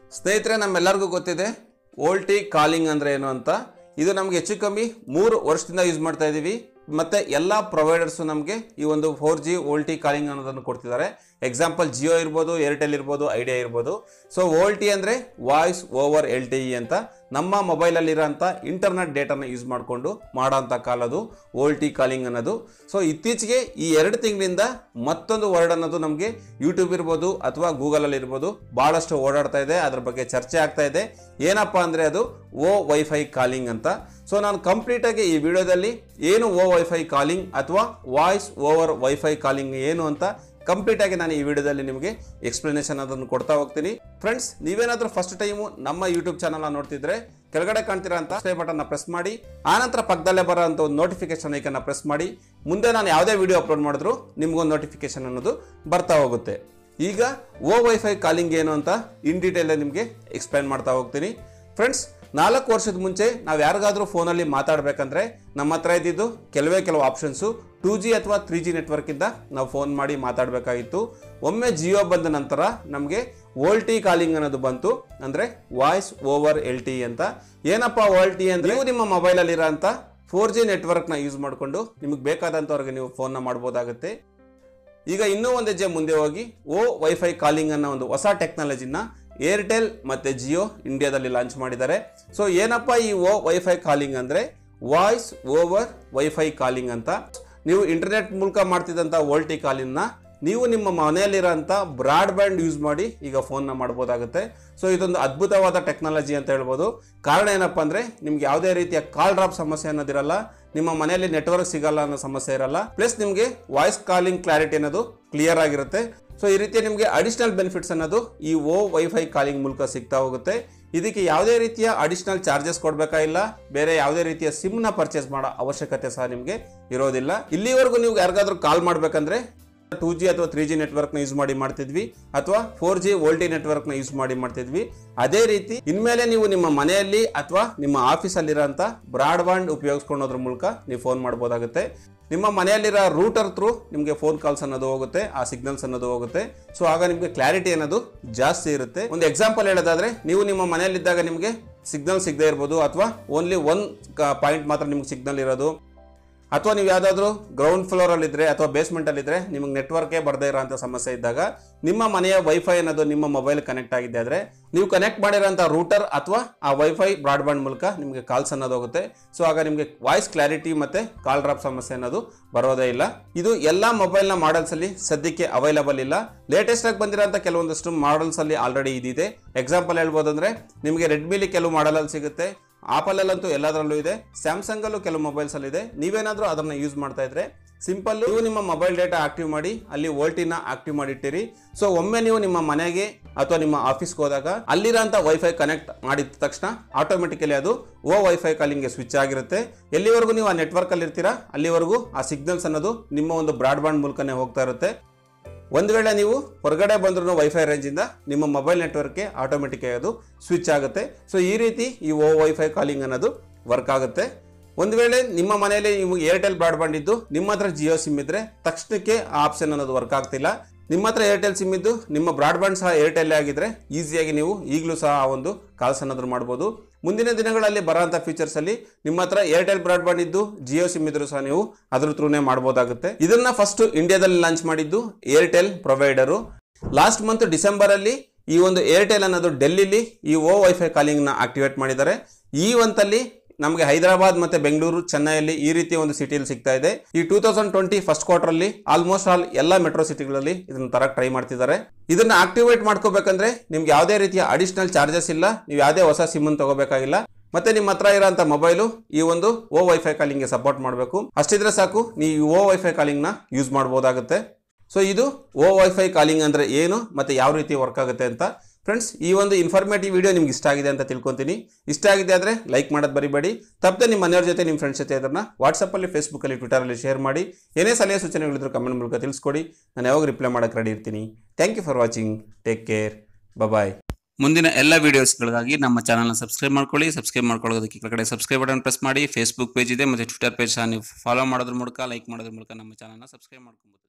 ಸ್ನೇಹಿತರೆ ನಮ್ಮೆಲ್ಲರಿಗೂ ಗೊತ್ತಿದೆ ಓಲ್ಟಿ ಕಾಲಿಂಗ್ ಅಂದ್ರೆ ಏನು ಅಂತ ಇದು ನಮಗೆ ಹೆಚ್ಚು ಕಮ್ಮಿ ಮೂರು ವರ್ಷದಿಂದ ಯೂಸ್ ಮಾಡ್ತಾ ಇದ್ದೀವಿ ಮತ್ತೆ ಎಲ್ಲ ಪ್ರೊವೈಡರ್ಸು ನಮಗೆ ಈ ಒಂದು ಫೋರ್ ಜಿ ಓಲ್ಟಿ ಕಾಲಿಂಗ್ ಅನ್ನೋದನ್ನು ಕೊಡ್ತಿದ್ದಾರೆ ಎಕ್ಸಾಂಪಲ್ ಜಿಯೋ ಇರ್ಬೋದು ಏರ್ಟೆಲ್ ಇರ್ಬೋದು ಐಡಿಯಾ ಇರ್ಬೋದು ಸೊ ಓಲ್ಟಿ ಅಂದರೆ voice over L T E ಅಂತ ನಮ್ಮ ಮೊಬೈಲಲ್ಲಿರೋಂಥ ಇಂಟರ್ನೆಟ್ ಡೇಟಾನ ಯೂಸ್ ಮಾಡಿಕೊಂಡು ಮಾಡೋಂಥ ಕಾಲದು ಓಲ್ಟಿ ಕಾಲಿಂಗ್ ಅನ್ನೋದು ಸೊ ಇತ್ತೀಚೆಗೆ ಈ ಎರಡು ತಿಂಗಳಿಂದ ಮತ್ತೊಂದು ವರ್ಡ್ ಅನ್ನೋದು ನಮಗೆ ಯೂಟ್ಯೂಬ್ ಇರ್ಬೋದು ಅಥವಾ ಗೂಗಲಲ್ಲಿ ಇರ್ಬೋದು ಭಾಳಷ್ಟು ಓಡಾಡ್ತಾ ಇದೆ ಅದ್ರ ಬಗ್ಗೆ ಚರ್ಚೆ ಆಗ್ತಾ ಇದೆ ಏನಪ್ಪ ಅಂದರೆ ಅದು ಓ ವೈಫೈ ಕಾಲಿಂಗ್ ಅಂತ ಸೊ ನಾನು ಕಂಪ್ಲೀಟಾಗಿ ಈ ವಿಡಿಯೋದಲ್ಲಿ ಏನು ಓ ವೈಫೈ ಕಾಲಿಂಗ್ ಅಥವಾ ವಾಯ್ಸ್ ಓವರ್ ವೈಫೈ ಕಾಲಿಂಗ್ ಏನು ಅಂತ ಕಂಪ್ಲೀಟ್ ಆಗಿ ನಾನು ಈ ವಿಡಿಯೋದಲ್ಲಿ ನಿಮಗೆ ಎಕ್ಸ್ಪ್ಲನೇಷನ್ ಅದನ್ನು ಕೊಡ್ತಾ ಹೋಗ್ತೀನಿ ಫ್ರೆಂಡ್ಸ್ ನೀವೇನಾದ್ರೂ ಫಸ್ಟ್ ಟೈಮು ನಮ್ಮ ಯೂಟ್ಯೂಬ್ ಚಾನಲ್ ನೋಡ್ತಿದ್ರೆ ಕೆಳಗಡೆ ಕಾಣ್ತಿರೋ ಅಂತ ಸಬ್ಸ್ಕ್ರೈಬ್ ಬಟನ್ನ ಪ್ರೆಸ್ ಮಾಡಿ ಆನಂತರ ಪಕ್ಕದಲ್ಲೇ ಬರೋ ಅಂತ ಒಂದು ನೋಟಿಫಿಕೇಶನ್ ಐಕನ್ನ ಪ್ರೆಸ್ ಮಾಡಿ ಮುಂದೆ ನಾನು ಯಾವುದೇ ವಿಡಿಯೋ ಅಪ್ಲೋಡ್ ಮಾಡಿದ್ರು ನಿಮ್ಗೊಂದು ನೋಟಿಫಿಕೇಶನ್ ಅನ್ನೋದು ಬರ್ತಾ ಹೋಗುತ್ತೆ ಈಗ ಓ ವೈಫೈ ಕಾಲಿಂಗ್ ಏನು ಅಂತ ಇನ್ ಡೀಟೇಲ್ ನಿಮಗೆ ಎಕ್ಸ್ಪ್ಲೈನ್ ಮಾಡ್ತಾ ಹೋಗ್ತೀನಿ ಫ್ರೆಂಡ್ಸ್ ನಾಲ್ಕು ವರ್ಷದ ಮುಂಚೆ ನಾವು ಯಾರಿಗಾದ್ರೂ ಫೋನಲ್ಲಿ ಮಾತಾಡಬೇಕಂದ್ರೆ ನಮ್ಮ ಹತ್ರ ಇದ್ದಿದ್ದು ಕೆಲವೇ ಕೆಲವು ಆಪ್ಷನ್ಸು ಟೂ ಜಿ ಅಥವಾ ತ್ರೀ ಜಿ ನೆಟ್ವರ್ಕಿಂದ ನಾವು ಫೋನ್ ಮಾಡಿ ಮಾತಾಡಬೇಕಾಗಿತ್ತು ಒಮ್ಮೆ ಜಿಯೋ ಬಂದ ನಂತರ ನಮಗೆ ಓಲ್ ಟಿ ಕಾಲಿಂಗ್ ಅನ್ನೋದು ಬಂತು ಅಂದರೆ ವಾಯ್ಸ್ ಓವರ್ ಎಲ್ ಟಿ ಅಂತ ಏನಪ್ಪ ಓಲ್ ಟಿ ಅಂದರೆ ನೀವು ನಿಮ್ಮ ಮೊಬೈಲಲ್ಲಿರೋ ಅಂತ ಫೋರ್ ಜಿ ನೆಟ್ವರ್ಕ್ನ ಯೂಸ್ ಮಾಡಿಕೊಂಡು ನಿಮಗೆ ಬೇಕಾದಂಥವ್ರಿಗೆ ನೀವು ಫೋನ್ನ ಮಾಡ್ಬೋದಾಗುತ್ತೆ ಈಗ ಇನ್ನೂ ಒಂದು ಹೆಜ್ಜೆ ಮುಂದೆ ಹೋಗಿ ಓ ವೈಫೈ ಕಾಲಿಂಗ್ ಅನ್ನೋ ಒಂದು ಹೊಸ ಟೆಕ್ನಾಲಜಿನ ಏರ್ಟೆಲ್ ಮತ್ತು ಜಿಯೋ ಇಂಡಿಯಾದಲ್ಲಿ ಲಾಂಚ್ ಮಾಡಿದ್ದಾರೆ ಸೊ ಏನಪ್ಪ ಈ ಓ ವೈಫೈ ಕಾಲಿಂಗ್ ಅಂದರೆ ವಾಯ್ಸ್ ಓವರ್ ವೈಫೈ ಕಾಲಿಂಗ್ ಅಂತ ನೀವು ಇಂಟರ್ನೆಟ್ ಮೂಲಕ ಮಾಡ್ತಿದ್ದಂಥ ಓಲ್ಟಿ ಕಾಲಿಂಗ್ನ ನೀವು ನಿಮ್ಮ ಮನೆಯಲ್ಲಿರೋಂಥ ಬ್ರಾಡ್ಬ್ಯಾಂಡ್ ಯೂಸ್ ಮಾಡಿ ಈಗ ಫೋನ್ನ ಮಾಡ್ಬೋದಾಗುತ್ತೆ ಸೊ ಇದೊಂದು ಅದ್ಭುತವಾದ ಟೆಕ್ನಾಲಜಿ ಅಂತ ಹೇಳ್ಬೋದು ಕಾರಣ ಏನಪ್ಪ ಅಂದರೆ ನಿಮ್ಗೆ ಯಾವುದೇ ರೀತಿಯ ಕಾಲ್ ಡ್ರಾಪ್ ಸಮಸ್ಯೆ ಅನ್ನೋದಿರಲ್ಲ ನಿಮ್ಮ ಮನೆಯಲ್ಲಿ ನೆಟ್ವರ್ಕ್ ಸಿಗಲ್ಲ ಅನ್ನೋ ಸಮಸ್ಯೆ ಇರಲ್ಲ ಪ್ಲಸ್ ನಿಮಗೆ ವಾಯ್ಸ್ ಕಾಲಿಂಗ್ ಕ್ಲಾರಿಟಿ ಅನ್ನೋದು ಕ್ಲಿಯರ್ ಆಗಿರುತ್ತೆ ಸೊ ಈ ರೀತಿ ನಿಮಗೆ ಅಡಿಷನಲ್ ಬೆನಿಫಿಟ್ಸ್ ಅನ್ನೋದು ಈ ಓ ವೈಫೈ ಕಾಲಿಂಗ್ ಮೂಲಕ ಸಿಗ್ತಾ ಹೋಗುತ್ತೆ ಇದಕ್ಕೆ ಯಾವುದೇ ರೀತಿಯ ಅಡಿಷನಲ್ ಚಾರ್ಜಸ್ ಕೊಡಬೇಕಾಗಿಲ್ಲ ಬೇರೆ ಯಾವುದೇ ರೀತಿಯ ಸಿಮ್ನ ಪರ್ಚೇಸ್ ಮಾಡೋ ಅವಶ್ಯಕತೆ ಸಹ ನಿಮಗೆ ಇರೋದಿಲ್ಲ ಇಲ್ಲಿವರೆಗೂ ನೀವು ಯಾರಿಗಾದ್ರೂ ಕಾಲ್ ಮಾಡಬೇಕಂದ್ರೆ ಟೂ ಜಿ ಅಥವಾ ತ್ರೀ ಜಿ ನೆಟ್ವರ್ಕ್ನ ಯೂಸ್ ಮಾಡಿ ಮಾಡ್ತಿದ್ವಿ ಅಥವಾ ಫೋರ್ ಜಿ ವೋಲ್ಟಿ ನೆಟ್ವರ್ಕ್ನ ಯೂಸ್ ಮಾಡಿ ಮಾಡ್ತಿದ್ವಿ ಅದೇ ರೀತಿ ಇನ್ಮೇಲೆ ನೀವು ನಿಮ್ಮ ಮನೆಯಲ್ಲಿ ಅಥವಾ ನಿಮ್ಮ ಆಫೀಸಲ್ಲಿರೋಂಥ ಬ್ರಾಡ್ಬ್ಯಾಂಡ್ ಉಪಯೋಗಿಸ್ಕೊಳ್ಳೋದ್ರ ಮೂಲಕ ನೀವು ಫೋನ್ ಮಾಡ್ಬೋದಾಗುತ್ತೆ ನಿಮ್ಮ ಮನೆಯಲ್ಲಿರೋ ರೂಟರ್ ಥ್ರೂ ನಿಮಗೆ ಫೋನ್ ಕಾಲ್ಸ್ ಅನ್ನೋದು ಹೋಗುತ್ತೆ ಆ ಸಿಗ್ನಲ್ಸ್ ಅನ್ನೋದು ಹೋಗುತ್ತೆ ಸೊ ಆಗ ನಿಮಗೆ ಕ್ಲಾರಿಟಿ ಅನ್ನೋದು ಜಾಸ್ತಿ ಇರುತ್ತೆ ಒಂದು ಎಕ್ಸಾಂಪಲ್ ಹೇಳೋದಾದ್ರೆ ನೀವು ನಿಮ್ಮ ಮನೆಯಲ್ಲಿದ್ದಾಗ ನಿಮಗೆ ಸಿಗ್ನಲ್ ಸಿಗದೆ ಇರ್ಬೋದು ಅಥವಾ ಓನ್ಲಿ ಒನ್ ಪಾಯಿಂಟ್ ಮಾತ್ರ ನಿಮ್ಗೆ ಸಿಗ್ನಲ್ ಇರೋದು ಅಥವಾ ನೀವು ಯಾವುದಾದ್ರೂ ಗ್ರೌಂಡ್ ಫ್ಲೋರಲ್ಲಿದ್ದರೆ ಅಥವಾ ಬೇಸ್ಮೆಂಟಲ್ಲಿದ್ದರೆ ನಿಮಗೆ ನೆಟ್ವರ್ಕೇ ಬರದೇ ಇರೋಂಥ ಸಮಸ್ಯೆ ಇದ್ದಾಗ ನಿಮ್ಮ ಮನೆಯ ವೈಫೈ ಅನ್ನೋದು ನಿಮ್ಮ ಮೊಬೈಲ್ ಕನೆಕ್ಟ್ ಆಗಿದೆ ಆದರೆ ನೀವು ಕನೆಕ್ಟ್ ಮಾಡಿರೋಂಥ ರೂಟರ್ ಅಥವಾ ಆ ವೈಫೈ ಬ್ರಾಡ್ಬ್ಯಾಂಡ್ ಮೂಲಕ ನಿಮಗೆ ಕಾಲ್ಸ್ ಅನ್ನೋದು ಹೋಗುತ್ತೆ ಸೊ ಆಗ ನಿಮಗೆ ವಾಯ್ಸ್ ಕ್ಲಾರಿಟಿ ಮತ್ತು ಕಾಲ್ ಡ್ರಾಪ್ ಸಮಸ್ಯೆ ಅನ್ನೋದು ಬರೋದೇ ಇಲ್ಲ ಇದು ಎಲ್ಲ ಮೊಬೈಲ್ನ ಮಾಡಲ್ಸಲ್ಲಿ ಸದ್ಯಕ್ಕೆ ಅವೈಲಬಲ್ ಇಲ್ಲ ಲೇಟೆಸ್ಟ್ ಆಗಿ ಬಂದಿರೋಂಥ ಕೆಲವೊಂದಷ್ಟು ಮಾಡಲ್ಸಲ್ಲಿ ಆಲ್ರೆಡಿ ಇದಿದೆ ಎಕ್ಸಾಂಪಲ್ ಹೇಳ್ಬೋದಂದ್ರೆ ನಿಮಗೆ ರೆಡ್ಮಿಲಿ ಕೆಲವು ಮಾಡಲಲ್ಲಿ ಸಿಗುತ್ತೆ ಆಪಲಲ್ಲಂತೂ ಎಲ್ಲದರಲ್ಲೂ ಇದೆ ಸ್ಯಾಮ್ಸಂಗಲ್ಲೂ ಕೆಲವು ಮೊಬೈಲ್ಸಲ್ಲಿ ಇದೆ ನೀವೇನಾದರೂ ಅದನ್ನು ಯೂಸ್ ಮಾಡ್ತಾ ಇದ್ರೆ ಸಿಂಪಲ್ ನೀವು ನಿಮ್ಮ ಮೊಬೈಲ್ ಡೇಟಾ ಆಕ್ಟಿವ್ ಮಾಡಿ ಅಲ್ಲಿ ವೋಲ್ಟಿನ ಆಕ್ಟಿವ್ ಮಾಡಿಟ್ಟಿರಿ ಸೊ ಒಮ್ಮೆ ನೀವು ನಿಮ್ಮ ಮನೆಗೆ ಅಥವಾ ನಿಮ್ಮ ಆಫೀಸ್ಗೆ ಹೋದಾಗ ಅಲ್ಲಿರೋಂಥ ವೈಫೈ ಕನೆಕ್ಟ್ ಮಾಡಿದ ತಕ್ಷಣ ಆಟೋಮೆಟಿಕಲಿ ಅದು ಓ ವೈಫೈ ಕಾಲಿಂಗ್ಗೆ ಸ್ವಿಚ್ ಆಗಿರುತ್ತೆ ಎಲ್ಲಿವರೆಗೂ ನೀವು ಆ ನೆಟ್ವರ್ಕಲ್ಲಿ ಇರ್ತೀರಾ ಅಲ್ಲಿವರೆಗೂ ಆ ಸಿಗ್ನಲ್ಸ್ ಅನ್ನೋದು ನಿಮ್ಮ ಒಂದು ಬ್ರಾಡ್ಬ್ಯಾಂಡ್ ಮೂಲಕನೇ ಹೋಗ್ತಾ ಇರುತ್ತೆ ಒಂದು ವೇಳೆ ನೀವು ಹೊರಗಡೆ ಬಂದ್ರೂ ವೈಫೈ ರೇಂಜಿಂದ ನಿಮ್ಮ ಮೊಬೈಲ್ ನೆಟ್ವರ್ಕ್ಗೆ ಆಟೋಮೆಟಿಕ್ ಅದು ಸ್ವಿಚ್ ಆಗುತ್ತೆ ಸೊ ಈ ರೀತಿ ಈ ಓ ವೈಫೈ ಕಾಲಿಂಗ್ ಅನ್ನೋದು ವರ್ಕ್ ಆಗುತ್ತೆ ಒಂದು ವೇಳೆ ನಿಮ್ಮ ಮನೆಯಲ್ಲಿ ನಿಮಗೆ ಏರ್ಟೆಲ್ ಬ್ರಾಡ್ಬ್ಯಾಂಡ್ ಇದ್ದು ನಿಮ್ಮ ಹತ್ರ ಜಿಯೋ ಸಿಮ್ ಇದ್ದರೆ ತಕ್ಷಣಕ್ಕೆ ಆ ಆಪ್ಷನ್ ಅನ್ನೋದು ವರ್ಕ್ ಆಗ್ತಿಲ್ಲ ನಿಮ್ಮ ಹತ್ರ ಏರ್ಟೆಲ್ ಸಿಮ್ ಇದ್ದು ನಿಮ್ಮ ಬ್ರಾಡ್ಬ್ಯಾಂಡ್ ಸಹ ಏರ್ಟೆಲ್ ಆಗಿದ್ರೆ ಈಸಿಯಾಗಿ ನೀವು ಈಗಲೂ ಸಹ ಆ ಒಂದು ಕಾಲ್ಸ್ ಅನ್ನೋದ್ರ ಮಾಡ್ಬೋದು ಮುಂದಿನ ದಿನಗಳಲ್ಲಿ ಬರೋಂಥ ಫೀಚರ್ಸಲ್ಲಿ ನಿಮ್ಮ ಹತ್ರ ಏರ್ಟೆಲ್ ಬ್ರಾಡ್ಬ್ಯಾಂಡ್ ಇದ್ದು ಜಿಯೋ ಸಿಮ್ ಇದ್ರೂ ಸಹ ನೀವು ಅದ್ರ ಥ್ರೂನೇ ಮಾಡ್ಬೋದಾಗುತ್ತೆ ಇದನ್ನ ಫಸ್ಟ್ ಇಂಡಿಯಾದಲ್ಲಿ ಲಾಂಚ್ ಮಾಡಿದ್ದು ಏರ್ಟೆಲ್ ಪ್ರೊವೈಡರು ಲಾಸ್ಟ್ ಮಂತ್ ಡಿಸೆಂಬರಲ್ಲಿ ಈ ಒಂದು ಏರ್ಟೆಲ್ ಅನ್ನೋದು ಡೆಲ್ಲಿಲಿ ಈ ಓ ವೈಫೈ ಕಾಲಿಂಗ್ನ ಆಕ್ಟಿವೇಟ್ ಮಾಡಿದ್ದಾರೆ ಈ ಒಂತಲ್ಲಿ ನಮಗೆ ಹೈದರಾಬಾದ್ ಮತ್ತೆ ಬೆಂಗಳೂರು ಚೆನ್ನೈಯಲ್ಲಿ ಈ ರೀತಿಯ ಒಂದು ಸಿಟಿಯಲ್ಲಿ ಸಿಗ್ತಾ ಇದೆ ಈ two thousand twenty first quarter ಅಲ್ಲಿ ಆಲ್ಮೋಸ್ಟ್ ಆಲ್ ಎಲ್ಲ ಮೆಟ್ರೋ ಸಿಟಿಗಳಲ್ಲಿ ಇದನ್ನ ತರಕ್ ಟ್ರೈ ಮಾಡ್ತಿದ್ದಾರೆ ಇದನ್ನ ಆಕ್ಟಿವೇಟ್ ಮಾಡ್ಕೋಬೇಕಂದ್ರೆ ನಿಮ್ಗೆ ಯಾವುದೇ ರೀತಿಯ ಅಡಿಷನಲ್ ಚಾರ್ಜಸ್ ಇಲ್ಲ ನೀವು ಯಾವುದೇ ಹೊಸ ಸಿಮ್ ಅನ್ನು ತಗೋಬೇಕಾಗಿಲ್ಲ ಮತ್ತೆ ನಿಮ್ಮ ಹತ್ರ ಇರೋಂಥ ಮೊಬೈಲು ಈ ಒಂದು ಓ ವೈಫೈ ಕಾಲಿಂಗ್ಗೆ ಸಪೋರ್ಟ್ ಮಾಡಬೇಕು ಅಷ್ಟಿದ್ರೆ ಸಾಕು ನೀವು ಓ ವೈಫೈ ಕಾಲಿಂಗ್ನ ಯೂಸ್ ಮಾಡ್ಬೋದಾಗುತ್ತೆ ಸೊ ಇದು ಓ ವೈಫೈ ಕಾಲಿಂಗ್ ಅಂದರೆ ಏನು ಮತ್ತು ಯಾವ ರೀತಿ ವರ್ಕ್ ಆಗುತ್ತೆ ಅಂತ ಫ್ರೆಂಡ್ಸ್ ಈ ಒಂದು ಇನ್ಫಾರ್ಮೇಟಿವ್ ವಿಡಿಯೋ ನಿಮ್ಗೆ ಇಷ್ಟ ಆಗಿದೆ ಅಂತ ತಿಳ್ಕೊತೀನಿ ಇಷ್ಟ ಆಗಿದೆ ಆದರೆ ಲೈಕ್ ಮಾಡೋದು ಬರಿಬೇಡಿ ತಪ್ಪದೆ ನಿಮ್ಮ ಮನೆಯವ್ರ ಜೊತೆ ನಿಮ್ಮ ಫ್ರೆಂಡ್ಸ್ ಜೊತೆ ಅದನ್ನು ವಾಟ್ಸಪ್ಪಲ್ಲಿ ಫೇಸ್ಬುಕ್ಕಲ್ಲಿ ಟ್ವಿಟರಲ್ಲಿ ಶೇರ್ ಮಾಡಿ ಏನೇ ಸಲಹೆ ಸೂಚನೆಗಳಿದ್ರು ಕಮೆಂಟ್ ಮೂಲಕ ತಿಳಿಸ್ಕೊಡಿ ನಾನು ಯಾವಾಗ ರಿಪ್ಲೈ ಮಾಡೋಕ್ಕೆ ರೆಡಿ ಇರ್ತೀನಿ thank you for watching take care bye ಮುಂದಿನ ಎಲ್ಲ ವಿಡಿಯೋಸ್ಗಳಿಗಾಗಿ ನಮ್ಮ ಚಾನಲ್ನ ಸಬ್ಸ್ಕ್ರೈಬ್ ಮಾಡ್ಕೊಳ್ಳಿ ಸಬ್ಸ್ಕ್ರೈಬ್ ಮಾಡ್ಕೊಳ್ಳೋದಕ್ಕೆ ಕೆಳಗಡೆ ಸಬ್ಸ್ಕ್ರೈಬ್ ಬಟನ್ ಪ್ರೆಸ್ ಮಾಡಿ ಫೇಸ್ಬುಕ್ ಪೇಜ್ ಇದೆ ಮತ್ತು ಟ್ವಿಟರ್ ಪೇಜ್ ಸಹ ನೀವು ಫಾಲೋ ಮಾಡೋದ್ರ ಮೂಲಕ ಲೈಕ್ ಮಾಡೋದ್ರ ಮೂಲಕ ನಮ್ಮ ಚಾನಲ್ನ ಸಬ್ಸ್ಕ್ರೈಬ್ ಮಾಡ್ಕೊಬೋದು